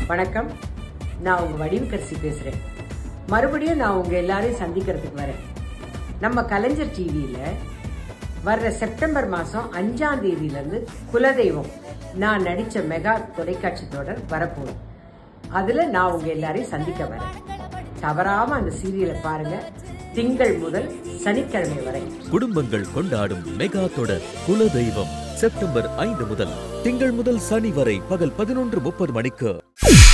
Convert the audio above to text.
வணக்கம் நான் உங்க வடிவுக்கரசி பேசுறேன் மறுபடியும் நான் உங்க எல்லாரையும் சந்திக்கிறதுக்கு வரேன் நம்ம கலைஞர் டிவியில வர்ற செப்டம்பர் மாசம் அஞ்சாம் தேதியில இருந்து குலதெய்வம் நான் நடிச்ச மெகா தொலைக்காட்சி தொடர் வரப்போகுது அதுல நான் உங்க எல்லாரையும் சந்திக்க வரேன் தவறாம அந்த சீரியலை பாருங்க திங்கள் முதல் சனிக்கிழமை வரை குடும்பங்கள் கொண்டாடும் மெகா தொடர் குலதெய்வம் செப்டம்பர் ஐந்து முதல் திங்கள் முதல் சனி வரை பகல் பதினொன்று முப்பது மணிக்கு